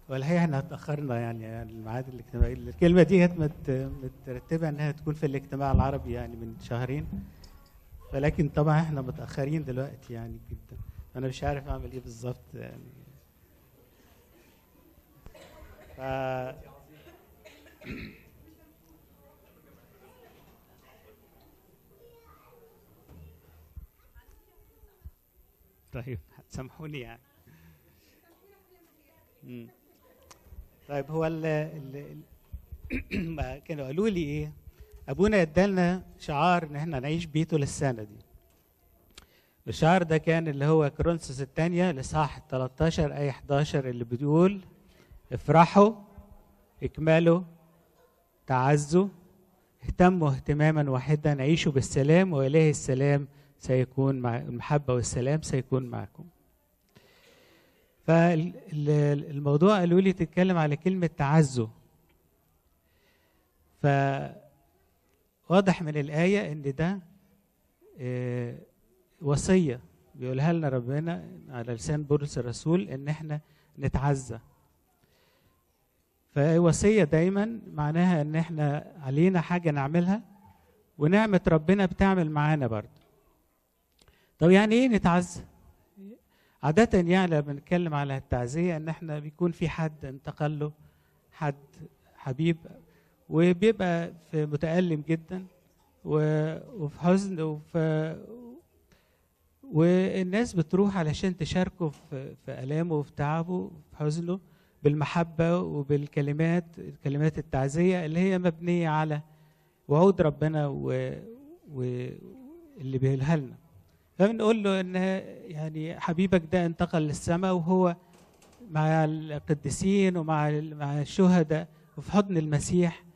والحقيقه احنا اتاخرنا يعني عن الميعاد الاجتماعي الكلمه دي كانت مت- مترتبه انها تكون في الاجتماع العربي يعني من شهرين ولكن طبعا احنا متاخرين دلوقتي يعني جدا انا مش عارف اعمل ايه بالظبط يعني ف... طيب سامحوني يعني مم. طيب هو ال ال ما كانوا قالوا لي ايه ابونا ادالنا شعار ان احنا نعيش بيه طول السنه دي الشعار ده كان اللي هو كورنثوس الثانية لصح 13 اي 11 اللي بتقول افرحوا اكملوا تعزوا اهتموا اهتماما واحدا عيشوا بالسلام وإله السلام سيكون مع المحبة والسلام سيكون معكم فالموضوع قالوا لي تتكلم على كلمة تعزوا فواضح من الآية إن ده آه، وصية بيقولها لنا ربنا على لسان بولس الرسول إن إحنا نتعزى فوصية دايما معناها إن إحنا علينا حاجة نعملها ونعمة ربنا بتعمل معانا برضه طب يعني إيه نتعزى؟ عادة يعني لما بنتكلم على التعزية إن إحنا بيكون في حد انتقل له حد حبيب وبيبقى في متألم جدا و- وفي حزن وفي والناس بتروح علشان تشاركه في في آلامه وفي تعبه وفي حزنه بالمحبة وبالكلمات كلمات التعزية اللي هي مبنية على وعود ربنا و- واللي بيقولها لنا فبنقول له ان يعني حبيبك ده انتقل للسماء وهو مع القديسين ومع ال- مع الشهداء وفي حضن المسيح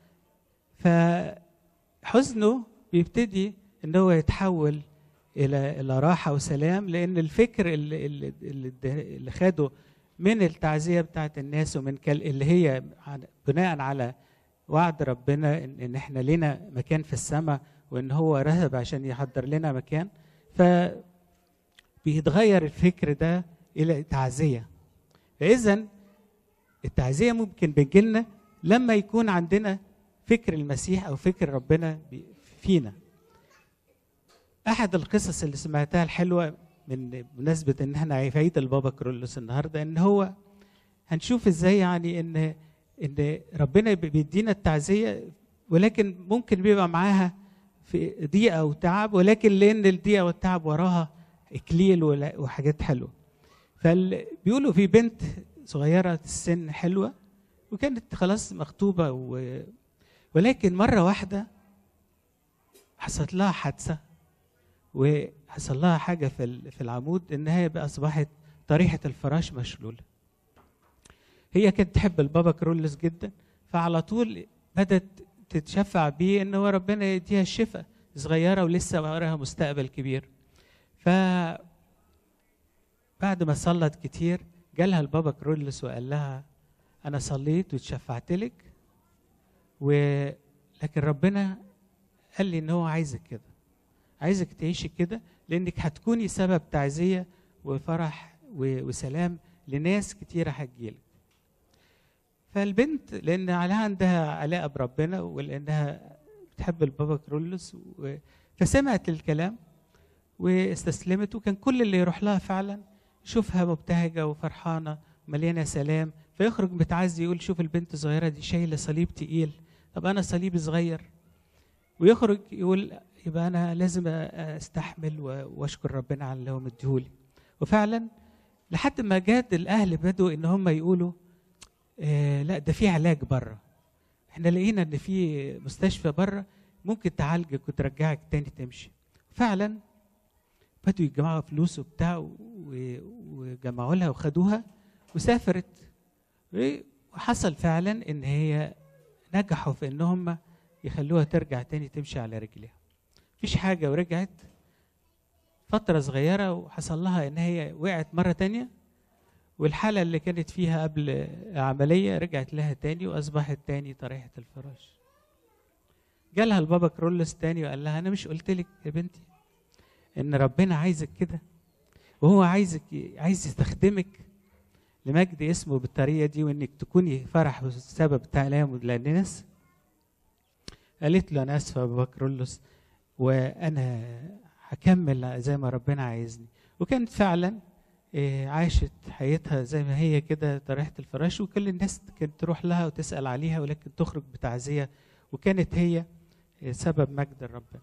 فحزنه بيبتدي ان هو يتحول الى الى راحه وسلام لان الفكر اللي اللي, اللي, اللي خده من التعزيه بتاعت الناس ومن كل اللي هي عن- بناء على وعد ربنا ان, إن احنا لنا مكان في السماء وان هو رهب عشان يحضر لنا مكان ف بيتغير الفكر ده الى تعزيه فاذا التعزيه ممكن بتجيلنا لما يكون عندنا فكر المسيح او فكر ربنا بي- فينا احد القصص اللي سمعتها الحلوه من بمناسبه ان احنا في عيد البابا كرولوس النهارده ان هو هنشوف ازاي يعني ان ان ربنا بي- بيدينا التعزيه ولكن ممكن بيبقى معاها في ضيقه وتعب ولكن لان الضيقه والتعب وراها اكليل ولا- وحاجات حلوه فبيقولوا في بنت صغيره السن حلوه وكانت خلاص مخطوبه و... ولكن مره واحده حصلت لها حادثه وحصل لها حاجه في ال- في العمود ان هي بقى اصبحت طريحه الفراش مشلوله هي كانت تحب البابا كرولس جدا فعلى طول بدات تتشفع بيه ان هو ربنا يديها الشفاء صغيره ولسه وراها مستقبل كبير ف بعد ما صلت كتير جالها البابا كرولس وقال لها انا صليت واتشفعت لك ولكن ربنا قال لي ان هو عايزك كده عايزك تعيشي كده لانك هتكوني سبب تعزيه وفرح و- وسلام لناس كتيره هتجيلك فالبنت لان عليها عندها علاقه بربنا ولانها بتحب البابا كرولس و... فسمعت الكلام واستسلمت وكان كل اللي يروح لها فعلا يشوفها مبتهجه وفرحانه مليانه سلام فيخرج متعزي يقول شوف البنت الصغيره دي شايله صليب تقيل طب انا صليبي صغير ويخرج يقول يبقى انا لازم استحمل و- واشكر ربنا على اللي هو مديهولي وفعلا لحد ما جاد الاهل بدوا ان هم يقولوا آه لا ده في علاج بره احنا لقينا ان في مستشفى بره ممكن تعالجك وترجعك تاني تمشي فعلا بدوا يجمعوا فلوس وبتاع و- وجمعوا لها وخدوها وسافرت وحصل فعلا ان هي نجحوا في ان هم يخلوها ترجع تاني تمشي على رجليها مفيش حاجة ورجعت فترة صغيرة وحصل لها ان هي وقعت مرة تانية والحالة اللي كانت فيها قبل العملية رجعت لها تاني واصبحت تاني طريحة الفراش جالها البابا كرولس تاني وقال لها انا مش قلت لك يا بنتي ان ربنا عايزك كده وهو عايزك عايز يستخدمك لمجد اسمه بالطريقه دي وانك تكوني فرح بسبب تعليم للناس قالت له انا اسفه يا ابو بكرولوس وانا هكمل زي ما ربنا عايزني وكانت فعلا إيه، عاشت حياتها زي ما هي كده طريحة الفراش وكل الناس كانت تروح لها وتسأل عليها ولكن تخرج بتعزية وكانت هي إيه، سبب مجد ربنا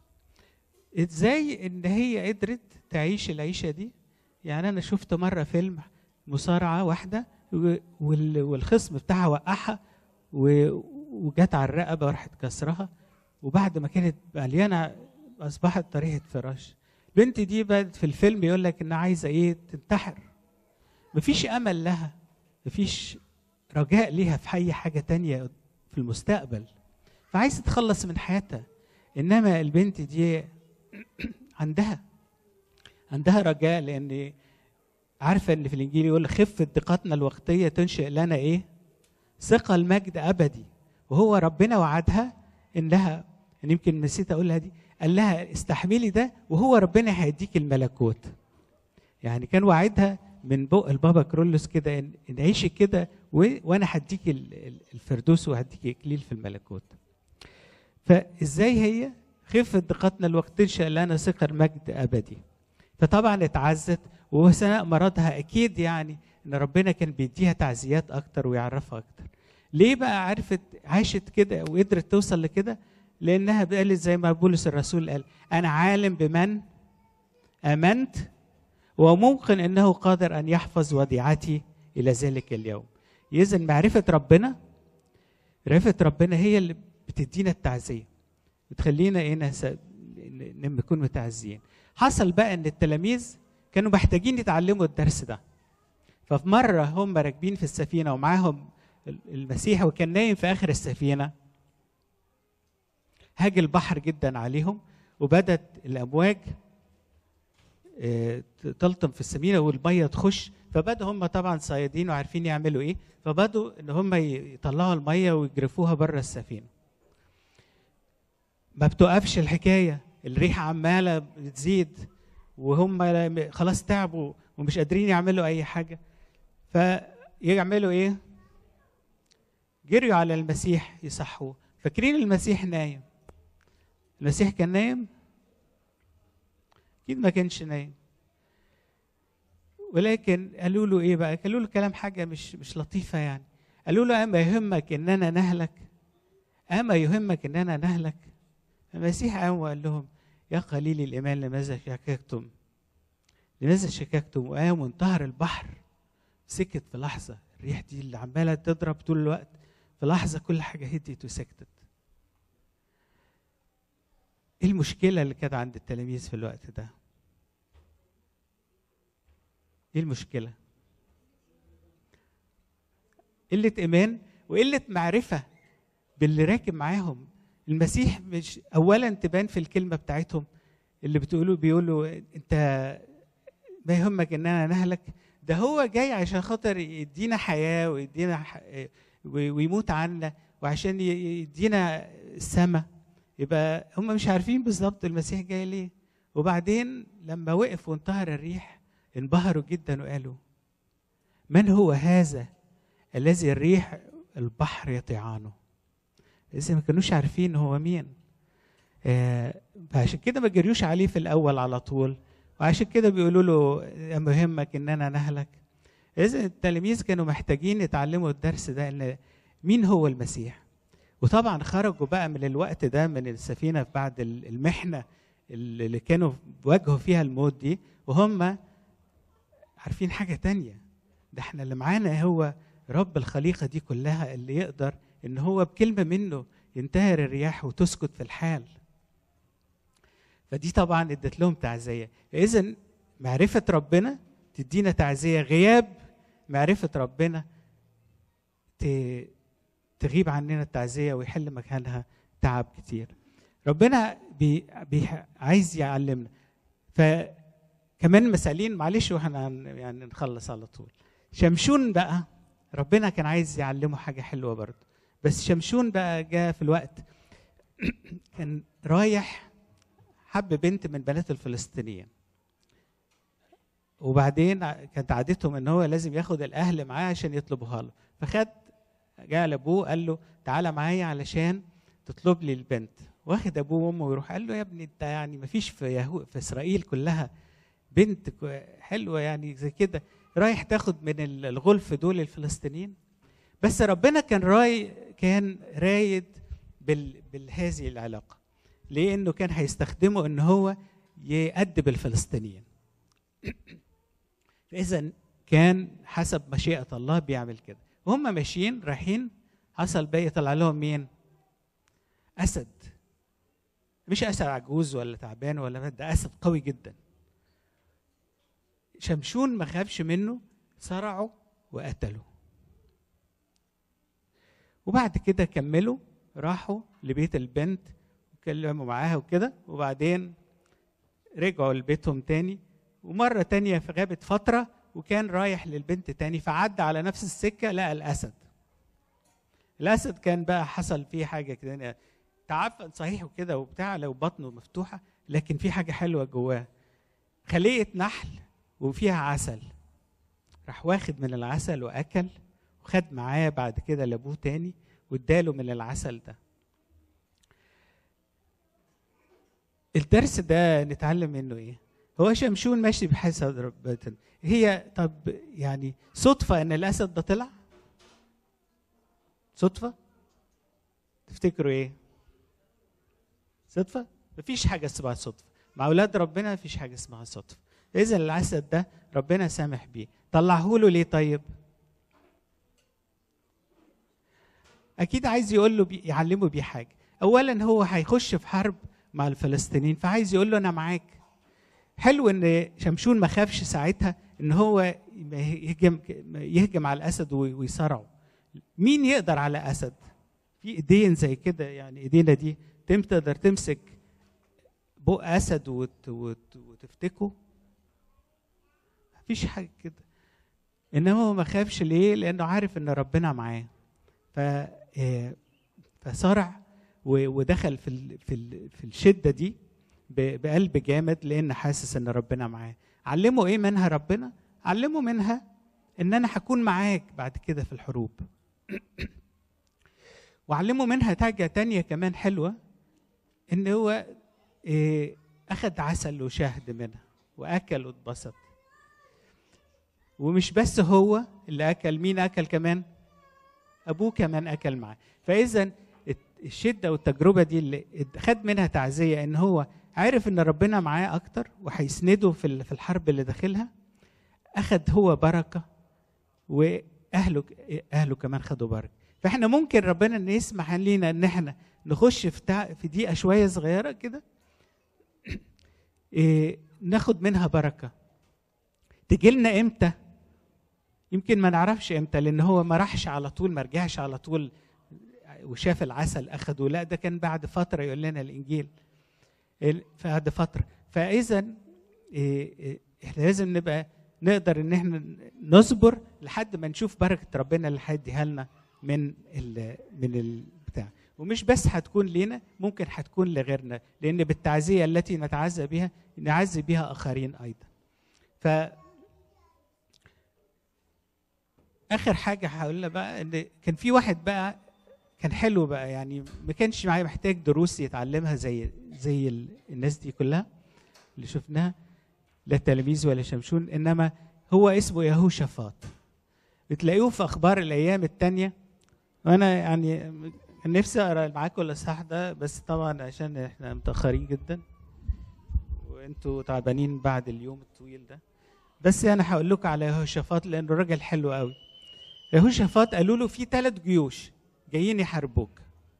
ازاي ان هي قدرت تعيش العيشة دي يعني انا شفت مرة فيلم مصارعة واحدة و- وال- والخصم بتاعها وقعها و- وجت على الرقبة وراحت كسرها وبعد ما كانت مليانة أصبحت طريحة فراش البنت دي بقت في الفيلم يقول لك انها عايزه ايه تنتحر مفيش امل لها مفيش رجاء ليها في اي حاجه تانية في المستقبل فعايزه تتخلص من حياتها انما البنت دي عندها عندها رجاء لان عارفه ان في الانجيل يقول خفه دقتنا الوقتيه تنشئ لنا ايه ثقه المجد ابدي وهو ربنا وعدها انها يعني يمكن نسيت اقولها دي قال لها استحملي ده وهو ربنا هيديك الملكوت يعني كان وعدها من بق البابا كرولوس كده ان إن عيشي كده و- وانا هديك ال- ال- الفردوس وهديك اكليل في الملكوت فازاي هي خفة دقتنا الوقت تنشأ لنا ثقة مجد أبدي فطبعا اتعزت وثناء مرضها أكيد يعني إن ربنا كان بيديها تعزيات أكتر ويعرفها أكتر ليه بقى عرفت عاشت كده وقدرت توصل لكده لانها قالت زي ما بولس الرسول قال انا عالم بمن امنت وممكن انه قادر ان يحفظ وديعتي الى ذلك اليوم اذا معرفه ربنا معرفه ربنا هي اللي بتدينا التعزيه بتخلينا ايه نس- ن- نكون متعزيين حصل بقى ان التلاميذ كانوا محتاجين يتعلموا الدرس ده ففي مره هم راكبين في السفينه ومعاهم المسيح وكان نايم في اخر السفينه هاج البحر جدا عليهم وبدت الامواج آه، تلطم في السفينه والميه تخش فبدوا هم طبعا صيادين وعارفين يعملوا ايه فبدوا ان هم يطلعوا الميه ويجرفوها بره السفينه ما بتوقفش الحكايه الريحه عماله بتزيد وهم خلاص تعبوا ومش قادرين يعملوا اي حاجه فيعملوا ايه جريوا على المسيح يصحوه فاكرين المسيح نايم المسيح كان نايم اكيد ما كانش نايم ولكن قالوا له ايه بقى قالوا له كلام حاجه مش مش لطيفه يعني قالوا له اما يهمك اننا نهلك اما يهمك اننا نهلك المسيح قام وقال لهم يا قليل الايمان لماذا شككتم لماذا شككتم وقام وانتهر البحر سكت في لحظه الريح دي اللي عماله تضرب طول الوقت في لحظه كل حاجه هديت وسكتت ايه المشكله اللي كانت عند التلاميذ في الوقت ده ايه المشكله قله ايمان وقله معرفه باللي راكب معاهم المسيح مش اولا تبان في الكلمه بتاعتهم اللي بتقولوا بيقولوا انت ما يهمك اننا نهلك ده هو جاي عشان خاطر يدينا حياه ويدينا ح... ويموت عنا وعشان يدينا السماء يبقى هم مش عارفين بالظبط المسيح جاي ليه وبعدين لما وقف وانتهر الريح انبهروا جدا وقالوا من هو هذا الذي الريح البحر يطيعانه لسه ما كانوش عارفين هو مين آه فعشان كده ما جريوش عليه في الاول على طول وعشان كده بيقولوا له مهمك اننا نهلك اذا التلاميذ كانوا محتاجين يتعلموا الدرس ده ان مين هو المسيح وطبعا خرجوا بقى من الوقت ده من السفينه بعد المحنه اللي كانوا واجهوا فيها الموت دي وهم عارفين حاجه تانية ده احنا اللي معانا هو رب الخليقه دي كلها اللي يقدر ان هو بكلمه منه ينتهر الرياح وتسكت في الحال فدي طبعا ادت لهم تعزيه اذا معرفه ربنا تدينا تعزيه غياب معرفه ربنا تغيب عننا التعزيه ويحل مكانها تعب كتير ربنا بي بي عايز يعلمنا فكمان مسألين معلش واحنا يعني نخلص على طول شمشون بقى ربنا كان عايز يعلمه حاجه حلوه برضه بس شمشون بقى جاء في الوقت كان رايح حب بنت من بنات الفلسطينيين وبعدين كانت عادتهم ان هو لازم ياخد الاهل معاه عشان يطلبوها له فخد جاء لابوه قال له تعالى معايا علشان تطلب لي البنت واخد ابوه وامه ويروح قال له يا ابني انت يعني ما فيش في يهو في اسرائيل كلها بنت حلوه يعني زي كده رايح تاخد من الغلف دول الفلسطينيين بس ربنا كان راي كان رايد بال بهذه العلاقه لانه كان هيستخدمه ان هو يأدب الفلسطينيين فاذا كان حسب مشيئه الله بيعمل كده وهم ماشيين رايحين حصل بقى يطلع لهم مين اسد مش اسد عجوز ولا تعبان ولا ده اسد قوي جدا شمشون ما خافش منه صرعه وقتله وبعد كده كملوا راحوا لبيت البنت وكلموا معاها وكده وبعدين رجعوا لبيتهم تاني ومرة تانية في غابة فترة وكان رايح للبنت تاني فعدى على نفس السكة لقى الأسد الأسد كان بقى حصل فيه حاجة كده تعفن صحيح وكده وبتاع لو بطنه مفتوحة لكن في حاجة حلوة جواه خلية نحل وفيها عسل راح واخد من العسل وأكل وخد معاه بعد كده لابوه تاني واداله من العسل ده الدرس ده نتعلم منه ايه هو شمشون ماشي بحسب ربنا هي طب يعني صدفة ان الاسد ده طلع صدفة تفتكروا ايه صدفة مفيش حاجة اسمها صدفة مع اولاد ربنا مفيش حاجة اسمها صدفة اذا الاسد ده ربنا سامح بيه طلعه له ليه طيب اكيد عايز يقول له بي يعلمه بيه حاجه اولا هو هيخش في حرب مع الفلسطينيين فعايز يقول له انا معاك حلو ان شمشون ما خافش ساعتها ان هو يهجم يهجم على الاسد ويصارعه مين يقدر على اسد في ايدين زي كده يعني ايدينا دي تم تقدر تمسك بق اسد وت وت وتفتكه مفيش حاجه كده انما هو ما خافش ليه لانه عارف ان ربنا معاه ف فصارع ودخل في في في الشده دي بقلب جامد لان حاسس ان ربنا معاه علمه ايه منها ربنا علمه منها ان انا هكون معاك بعد كده في الحروب وعلمه منها حاجه تانية كمان حلوه ان هو اخذ عسل وشهد منها واكل واتبسط ومش بس هو اللي اكل مين اكل كمان ابوه كمان اكل معاه فاذا الشده والتجربه دي اللي خد منها تعزيه ان هو عارف ان ربنا معاه اكتر وهيسنده في في الحرب اللي داخلها اخد هو بركه واهله اهله كمان خدوا بركه فاحنا ممكن ربنا ان يسمح لينا ان احنا نخش في تع... في دقيقه شويه صغيره كده إيه ناخد منها بركه تجي لنا امتى يمكن ما نعرفش امتى لان هو ما راحش على طول ما رجعش على طول وشاف العسل اخده لا ده كان بعد فتره يقول لنا الانجيل بعد فتره فاذا احنا لازم نبقى نقدر ان احنا نصبر لحد ما نشوف بركه ربنا اللي هيديها لنا من ال من البتاع ومش بس هتكون لينا ممكن هتكون لغيرنا لان بالتعزيه التي نتعزى بها نعزي بها اخرين ايضا ف اخر حاجه هقولها بقى ان كان في واحد بقى كان حلو بقى يعني ما كانش معايا محتاج دروس يتعلمها زي زي الناس دي كلها اللي شفناها لا تلاميذ ولا شمشون انما هو اسمه يهوشافاط بتلاقوه في اخبار الايام الثانيه وانا يعني كان نفسي اقرا معاكم الاصحاح ده بس طبعا عشان احنا متاخرين جدا وانتوا تعبانين بعد اليوم الطويل ده بس انا هقول لكم على يهوشافاط لانه راجل حلو قوي يهوشافاط قالوا له في ثلاث جيوش جايين يحاربوك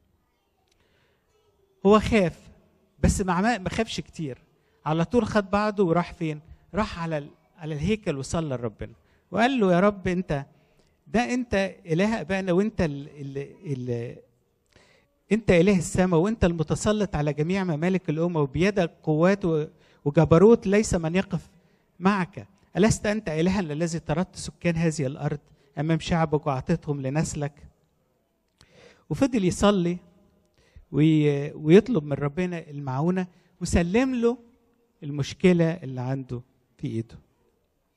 هو خاف بس ما ما خافش كتير على طول خد بعضه وراح فين راح على على الهيكل وصلى لربنا وقال له يا رب انت ده انت اله ابائنا وانت ال ال ال انت اله السماء وانت المتسلط على جميع ممالك الامم وبيدك قوات وجبروت ليس من يقف معك الست انت الها الذي طردت سكان هذه الارض امام شعبك واعطيتهم لنسلك وفضل يصلي ويطلب من ربنا المعونه وسلم له المشكله اللي عنده في ايده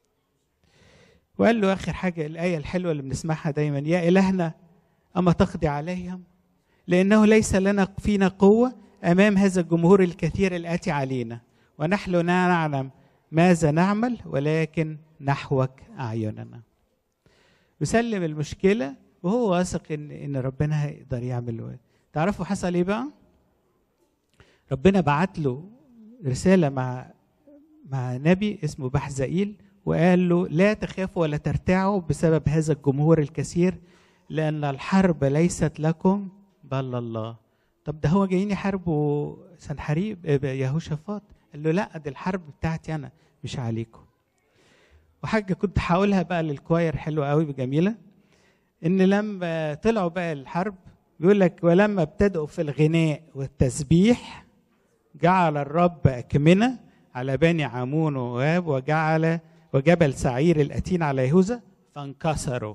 وقال له اخر حاجه الايه الحلوه اللي بنسمعها دايما يا الهنا اما تقضي عليهم لانه ليس لنا فينا قوه امام هذا الجمهور الكثير الاتي علينا ونحن لا نعلم ماذا نعمل ولكن نحوك اعيننا يسلم المشكله وهو واثق ان ان ربنا هيقدر يعمل تعرفوا حصل ايه بقى ربنا بعت له رساله مع مع نبي اسمه بحزائيل وقال له لا تخافوا ولا ترتعوا بسبب هذا الجمهور الكثير لأن الحرب ليست لكم بل الله طب ده هو جايين يحاربوا سنحريب يهوشافاط قال له لا دي الحرب بتاعتي أنا مش عليكم وحاجة كنت هقولها بقى للكواير حلوة قوي جميلة إن لما طلعوا بقى الحرب بيقول لك ولما ابتدأوا في الغناء والتسبيح جعل الرب أكمنة على بني عمون وواب وجعل وجبل سعير الأتين على يهوذا فانكسروا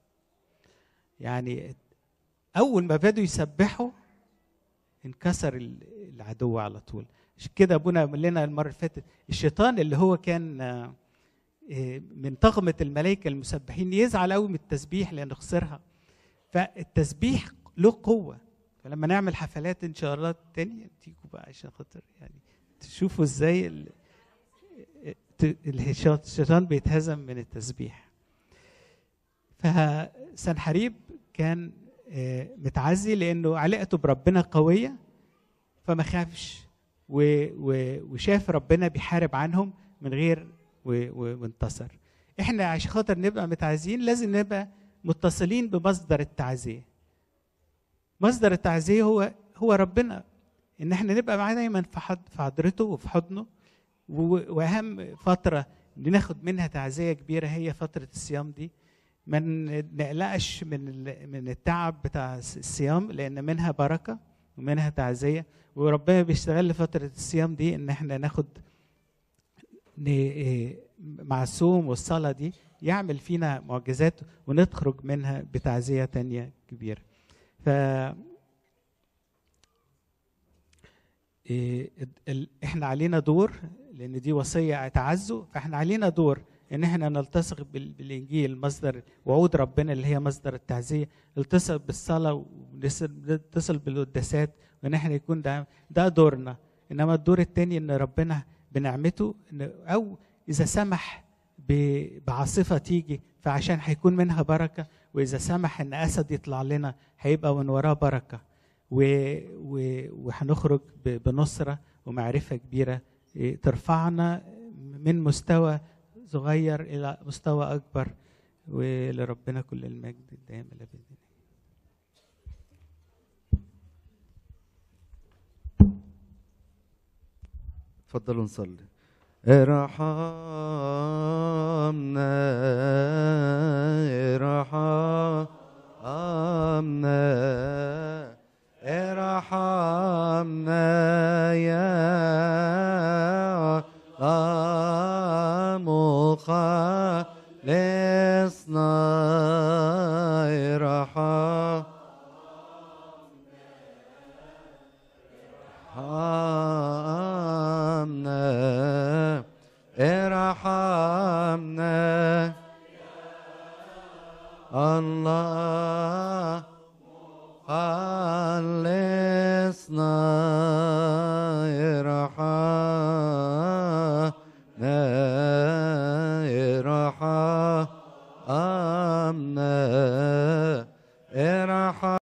يعني أول ما بدوا يسبحوا انكسر العدو على طول عشان كده ابونا قال لنا المره اللي فاتت الشيطان اللي هو كان من طغمه الملائكه المسبحين يزعل قوي من التسبيح لانه خسرها فالتسبيح له قوه فلما نعمل حفلات ان شاء الله تانية تيجوا بقى عشان خاطر يعني تشوفوا ازاي الشيطان بيتهزم من التسبيح فسنحريب كان متعزي لانه علاقته بربنا قويه فما خافش وشاف ربنا بيحارب عنهم من غير وانتصر احنا عشان خاطر نبقى متعزين لازم نبقى متصلين بمصدر التعزيه مصدر التعزيه هو هو ربنا ان احنا نبقى معاه دايما في في حضرته وفي حضنه واهم فتره ناخد منها تعزيه كبيره هي فتره الصيام دي ما نقلقش من من التعب بتاع الصيام لان منها بركه ومنها تعزيه وربنا بيستغل فتره الصيام دي ان احنا ناخد مع الصوم والصلاه دي يعمل فينا معجزات ونخرج منها بتعزيه تانية كبيره ف احنا علينا دور لان دي وصيه تعزوا فاحنا علينا دور ان احنا نلتصق بالانجيل مصدر وعود ربنا اللي هي مصدر التعزيه نلتصق بالصلاه ونتصل بالقداسات وان احنا يكون ده ده دورنا انما الدور الثاني ان ربنا بنعمته او اذا سمح بعاصفه تيجي فعشان هيكون منها بركه واذا سمح ان اسد يطلع لنا هيبقى من وراه بركه وهنخرج بنصره ومعرفه كبيره ترفعنا من مستوى صغير الى مستوى اكبر ولربنا كل المجد الدائم الى باذن الله اتفضلوا نصلي ارحمنا ارحمنا ارحمنا يا الله مخلصنا ارحم ارحمنا ارحمنا الله خلصنا ارحمنا ارحمنا ارحم